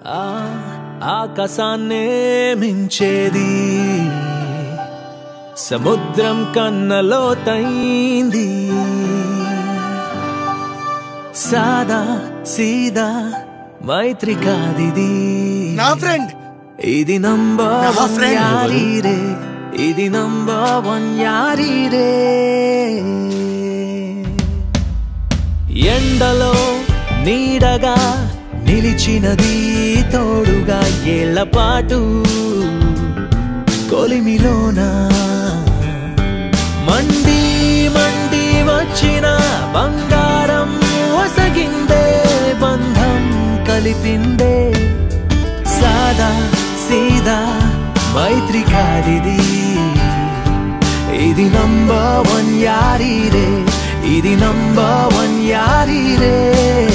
ఆ ఆకాశాన్నే మించేది సముద్రం కన్నలోతైంది సాదా సీదా మైత్రి కాదిది నా ఫ్రెండ్ ఇది నంబర్ నా వన్ friend. యారీ రే ఇది నంబర్ వన్ యారీ రే ఎండలో నీడగా నిలిచినది తోడుగా ఏళ్ల పాటు కొలిమిలోన మండి మండి వచ్చిన బంగారం ఒసగిందే బంధం కలిపిందే సాదా సీదా మైత్రి కాదిది ఇది నంబర్ వన్ యారీ రే ఇది నంబర్ వన్ యారీ రే